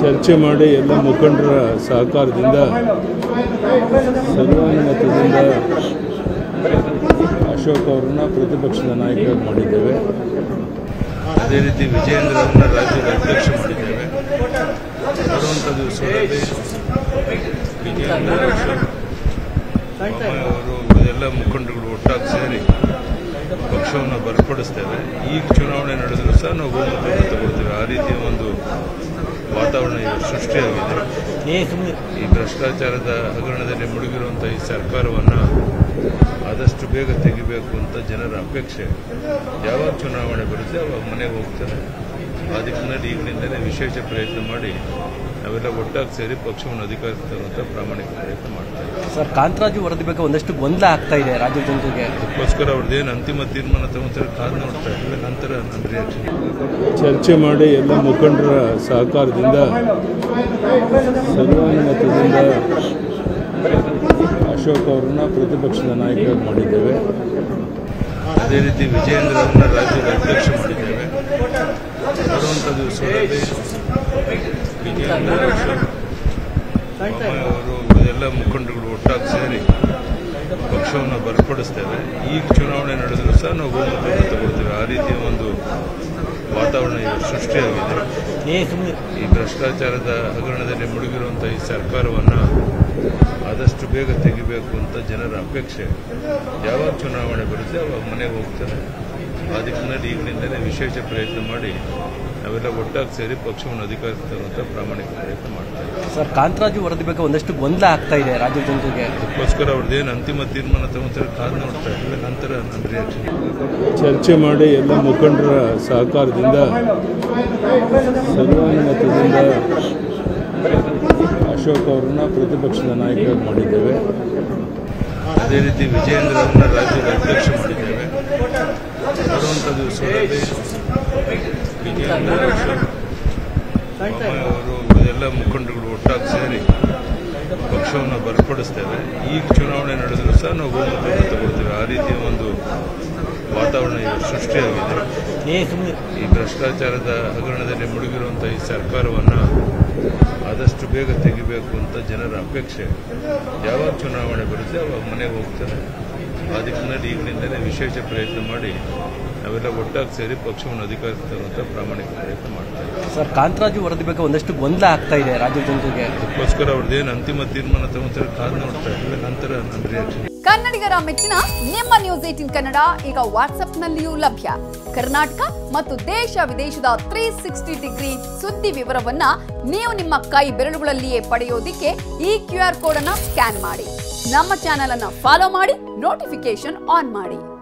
ಚರ್ಚೆ ಮಾಡಿ ಎಲ್ಲ ಮುಖಂಡರ ಸಹಕಾರದಿಂದ ಸರ್ವಾನುಮತದಿಂದ ಅಶೋಕ್ ಅವರನ್ನ ಪ್ರತಿಪಕ್ಷದ ನಾಯಕರಾಗಿ ಮಾಡಿದ್ದೇವೆ ಅದೇ ರೀತಿ ವಿಜಯೇಂದ್ರ ಅವರನ್ನ ರಾಜ್ಯದ ಅಧ್ಯಕ್ಷ ಮಾಡಿದ್ದೇವೆ ಬರುವಂಥ ದಿವಸಗಳಲ್ಲಿ ವಿಜಯೇಂದ್ರ ಅಶೋಕ್ ಬೊಮ್ಮಾಯಿ ಅವರು ಎಲ್ಲ ಮುಖಂಡರುಗಳು ಒಟ್ಟಾಗಿ ಸೇರಿ ಪಕ್ಷವನ್ನು ಬಲಪಡಿಸ್ತೇವೆ ಈಗ ಚುನಾವಣೆ ನಡೆದರೂ ಸಹ ನಾವು ಬಹುಮತವನ್ನು ತಗೊಳ್ತೇವೆ ಆ ರೀತಿಯ ಒಂದು ವಾತಾವರಣ ಈಗ ಸೃಷ್ಟಿಯಾಗಿದೆ ಈ ಭ್ರಷ್ಟಾಚಾರದ ಹಗರಣದಲ್ಲಿ ಮುಳುಗಿರುವಂಥ ಈ ಸರ್ಕಾರವನ್ನು ಆದಷ್ಟು ಬೇಗ ತೆಗಿಬೇಕು ಅಂತ ಜನರ ಅಪೇಕ್ಷೆ ಯಾವಾಗ ಚುನಾವಣೆ ಬರುತ್ತೆ ಅವಾಗ ಮನೆಗೆ ಹೋಗ್ತಾರೆ ಆ ದಿಕ್ಕಿನಲ್ಲಿ ಈಗಲಿಂದಲೇ ವಿಶೇಷ ಪ್ರಯತ್ನ ಮಾಡಿ ನಾವೆಲ್ಲ ಒಟ್ಟಾಗಿ ಸೇರಿ ಪಕ್ಷವನ್ನು ಅಧಿಕಾರಕ್ಕೆ ತರುವಂಥ ಪ್ರಾಮಾಣಿಕ ಪ್ರಯತ್ನ ಮಾಡ್ತೇವೆ ಸರ್ ಕಾಂತರಾಜು ವರದಿ ಬಗ್ಗೆ ಒಂದಷ್ಟು ಗೊಂದಲ ಆಗ್ತಾ ಇದೆ ರಾಜ್ಯದ ಜನತೆಗೆ ಅದಕ್ಕೋಸ್ಕರ ಅವ್ರದ್ದೇನು ಅಂತಿಮ ತೀರ್ಮಾನ ತಗೊಂತಾರೆ ಕಾದು ನೋಡ್ತಾ ಇದ್ದೇವೆ ನಂತರ ನನ್ನ ರಿಯಾಕ್ಷನ್ ಚರ್ಚೆ ಮಾಡಿ ಎಲ್ಲ ಮುಖಂಡರ ಸಹಕಾರದಿಂದ ಸರ್ವಾನುಮತದಿಂದ ಅಶೋಕ್ ಅವರನ್ನ ಪ್ರತಿಪಕ್ಷದ ನಾಯಕರಾಗಿ ಮಾಡಿದ್ದೇವೆ ಅದೇ ರೀತಿ ವಿಜಯೇಂದ್ರ ಅವರನ್ನ ರಾಜ್ಯದ ಅಧ್ಯಕ್ಷ ಮಾಡಿದ್ದೇವೆ ಬರುವಂಥ ದಿವಸಗಳಲ್ಲಿ ವಿಜಯೇಂದ್ರ ಅಶೋಕ್ ಬೊಮ್ಮಾಯಿ ಅವರು ಎಲ್ಲ ಮುಖಂಡರುಗಳು ಒಟ್ಟಾಗಿ ಸೇರಿ ಪಕ್ಷವನ್ನು ಬಲಪಡಿಸ್ತೇವೆ ಈಗ ಚುನಾವಣೆ ನಡೆದರೂ ಸಹ ನಾವು ಬಹುಮತವನ್ನು ತಗೊಳ್ತೇವೆ ಆ ರೀತಿಯ ಒಂದು ವಾತಾವರಣ ಈಗ ಸೃಷ್ಟಿಯಾಗಿದೆ ಈ ಭ್ರಷ್ಟಾಚಾರದ ಹಗರಣದಲ್ಲಿ ಮುಳುಗಿರುವಂಥ ಈ ಸರ್ಕಾರವನ್ನು ಆದಷ್ಟು ಬೇಗ ತೆಗಿಬೇಕು ಅಂತ ಜನರ ಅಪೇಕ್ಷೆ ಯಾವಾಗ ಚುನಾವಣೆ ಬರುತ್ತೆ ಅವಾಗ ಮನೆಗೆ ಹೋಗ್ತಾರೆ ಆ ದಿಕ್ಕಿನಲ್ಲಿ ಈಗಲಿಂದಲೇ ವಿಶೇಷ ಪ್ರಯತ್ನ ಮಾಡಿ ನಾವೆಲ್ಲ ಒಟ್ಟಾಗಿ ಸೇರಿ ಪಕ್ಷವನ್ನು ಅಧಿಕಾರಕ್ಕೆ ತರುವಂಥ ಪ್ರಾಮಾಣಿಕ ಪ್ರಯತ್ನ ಮಾಡ್ತೇವೆ ಸರ್ ಕಾಂತರಾಜು ವರದಿ ಬಗ್ಗೆ ಒಂದಷ್ಟು ಗೊಂದಲ ಆಗ್ತಾ ಇದೆ ರಾಜ್ಯದ ಜನತೆಗೆ ಅದಕ್ಕೋಸ್ಕರ ಅವ್ರದ್ದೇನು ಅಂತಿಮ ತೀರ್ಮಾನ ತಗೊಂತಾರೆ ಕಾದು ನೋಡ್ತಾ ಇದ್ದೇವೆ ನಂತರ ನನ್ನ ರಿಯಾಕ್ಷನ್ ಚರ್ಚೆ ಮಾಡಿ ಎಲ್ಲ ಮುಖಂಡರ ಸಹಕಾರದಿಂದ ಸರ್ವಾನುಮತದಿಂದ ಅಶೋಕ್ ಅವರನ್ನ ಪ್ರತಿಪಕ್ಷದ ನಾಯಕರಾಗಿ ಮಾಡಿದ್ದೇವೆ ಅದೇ ರೀತಿ ವಿಜಯೇಂದ್ರ ಅವರನ್ನ ರಾಜ್ಯದ ಅಧ್ಯಕ್ಷ ಮಾಡಿದ್ದೇವೆ ಬರುವಂಥ ದಿವಸಗಳಲ್ಲಿ ವಿಜಯೇಂದ್ರ ಅಶೋಕ್ ಬೊಮ್ಮಾಯಿ ಅವರು ಎಲ್ಲ ಮುಖಂಡರುಗಳು ಒಟ್ಟಾಗಿ ಸೇರಿ ಪಕ್ಷವನ್ನು ಬಲಪಡಿಸ್ತೇವೆ ಈಗ ಚುನಾವಣೆ ನಡೆದರೂ ಸಹ ನಾವು ಬಹುಮತವನ್ನು ತಗೊಳ್ತೇವೆ ಆ ರೀತಿಯ ಒಂದು ವಾತಾವರಣ ಈಗ ಸೃಷ್ಟಿಯಾಗಿದೆ ಈ ಭ್ರಷ್ಟಾಚಾರದ ಹಗರಣದಲ್ಲಿ ಮುಳುಗಿರುವಂಥ ಈ ಸರ್ಕಾರವನ್ನು ಆದಷ್ಟು ಬೇಗ ತೆಗಿಬೇಕು ಅಂತ ಜನರ ಅಪೇಕ್ಷೆ ಯಾವಾಗ ಚುನಾವಣೆ ಬರುತ್ತೆ ಅವಾಗ ಮನೆಗೆ ಹೋಗ್ತಾರೆ ಆ ದಿಕ್ಕಿನಲ್ಲಿ ಈಗಲಿಂದಲೇ ವಿಶೇಷ ಪ್ರಯತ್ನ ಮಾಡಿ ನಾವೆಲ್ಲ ಒಟ್ಟಾಗಿ ಸೇರಿ ಪಕ್ಷವನ್ನು ಅಧಿಕಾರಕ್ಕೆ ತರುವಂಥ ಪ್ರಾಮಾಣಿಕ ಪ್ರಯತ್ನ ಮಾಡ್ತೇವೆ ಸರ್ ಕಾಂತರಾಜು ವರದಿ ಬಗ್ಗೆ ಒಂದಷ್ಟು ಗೊಂದಲ ಆಗ್ತಾ ಇದೆ ರಾಜ್ಯದ ಜನತೆಗೆ ಅದಕ್ಕೋಸ್ಕರ ಅವ್ರದ್ದೇನು ಅಂತಿಮ ತೀರ್ಮಾನ ತಗೊಂತಾರೆ ಕಾದು ನೋಡ್ತಾ ಇದ್ದೇವೆ ನಂತರ ನನ್ನ ರಿಯಾಕ್ಷನ್ ಕನ್ನಡಿಗರ ಮೆಚ್ಚಿನ ನಿಮ್ಮ ನ್ಯೂಸ್ ಏಟಿನ್ ಕನ್ನಡ ಈಗ ವಾಟ್ಸ್ಆಪ್ನಲ್ಲಿಯೂ ಲಭ್ಯ ಕರ್ನಾಟಕ ಮತ್ತು ದೇಶ ವಿದೇಶದ ತ್ರೀ ಸಿಕ್ಸ್ಟಿ ಡಿಗ್ರಿ ಸುದ್ದಿ ವಿವರವನ್ನ ನೀವು ನಿಮ್ಮ ಕೈ ಬೆರಳುಗಳಲ್ಲಿಯೇ ಪಡೆಯೋದಿಕ್ಕೆ ಈ ಕ್ಯೂ ಆರ್ ಕೋಡ್ ಅನ್ನ ಸ್ಕ್ಯಾನ್ ಮಾಡಿ ನಮ್ಮ ಚಾನೆಲ್ ಅನ್ನ ಫಾಲೋ ಮಾಡಿ ನೋಟಿಫಿಕೇಶನ್ ಆನ್ ಮಾಡಿ